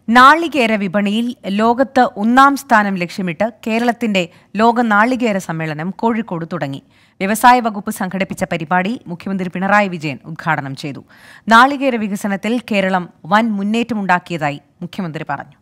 നാളികേര വിപണിയിൽ ലോകത്ത് ഒന്നാം സ്ഥാനം ലക്ഷ്യമിട്ട് കേരളത്തിന്റെ ലോക നാളികേര സമ്മേളനം കോഴിക്കോട് തുടങ്ങി വ്യവസായ വകുപ്പ് സംഘടിപ്പിച്ച പരിപാടി മുഖ്യമന്ത്രി പിണറായി വിജയൻ ഉദ്ഘാടനം ചെയ്തു നാളികേര വികസനത്തിൽ കേരളം വൻ മുന്നേറ്റമുണ്ടാക്കിയതായി മുഖ്യമന്ത്രി പറഞ്ഞു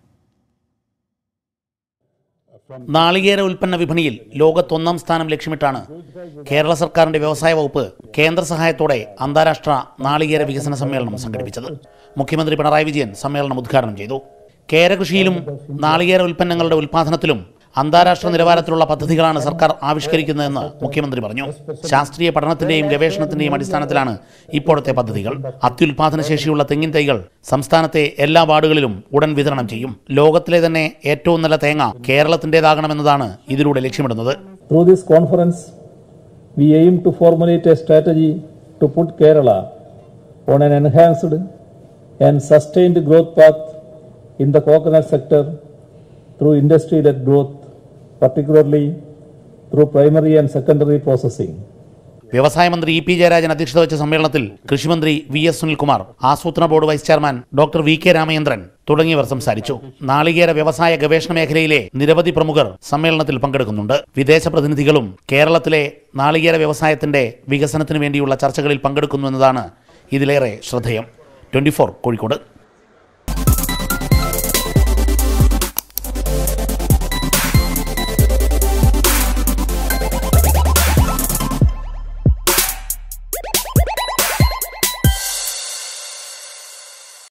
നാളികേര ഉൽപ്പന്ന വിപണിയിൽ ലോകത്തൊന്നാം സ്ഥാനം ലക്ഷ്യമിട്ടാണ് കേരള സർക്കാരിന്റെ വ്യവസായ വകുപ്പ് കേന്ദ്ര സഹായത്തോടെ അന്താരാഷ്ട്ര നാളികേര വികസന സമ്മേളനം സംഘടിപ്പിച്ചത് മുഖ്യമന്ത്രി പിണറായി വിജയൻ സമ്മേളനം ഉദ്ഘാടനം ചെയ്തു കേരകൃഷിയിലും നാളികേര ഉൽപ്പന്നങ്ങളുടെ ഉൽപ്പാദനത്തിലും അന്താരാഷ്ട്ര നിലവാരത്തിലുള്ള പദ്ധതികളാണ് സർക്കാർ ആവിഷ്കരിക്കുന്നതെന്ന് മുഖ്യമന്ത്രി പറഞ്ഞു ശാസ്ത്രീയ പഠനത്തിന്റെയും ഗവേഷണത്തിന്റെയും അടിസ്ഥാനത്തിലാണ് ഇപ്പോഴത്തെ പദ്ധതികൾ അത്യുൽപാദന ശേഷിയുള്ള തെങ്ങിൻ തൈകൾ സംസ്ഥാനത്തെ എല്ലാ വാർഡുകളിലും ഉടൻ വിതരണം ചെയ്യും ലോകത്തിലെ തന്നെ ഏറ്റവും നല്ല തേങ്ങ കേരളത്തിൻ്റെതാകണമെന്നതാണ് ഇതിലൂടെ ലക്ഷ്യമിടുന്നത് Through this conference, we aim to formulate a strategy to put Kerala on an enhanced and sustained growth path in the coconut sector through industry-led growth, particularly through primary and secondary processing. വ്യവസായ മന്ത്രി E P Jayarajan അധ്യക്ഷത വെച്ച സമ്മേളനത്തിൽ കൃഷിമന്ത്രി V S Sunilkumar ആസൂത്രണ board vice chairman doctor V K Ramachandran തുടങ്ങിയവർ സംസാരിച്ചു നാളികേര വ്യവസായ ഗവേഷണ മേഖലയിലെ നിരവധി പ്രമുഖർ സമ്മേളനത്തിൽ പങ്കെടുക്കുന്നുണ്ട് വിദേശ പ്രതിനിധികളും കേരളത്തിലെ നാളികേര വ്യവസായത്തിന്റെ വികസനത്തിന് വേണ്ടിയുള്ള ചർച്ചകളിൽ പങ്കെടുക്കുന്നു എന്നതാണ് ഇതിലേറെ ശ്രദ്ധേയം ട്വന്റി കോഴിക്കോട്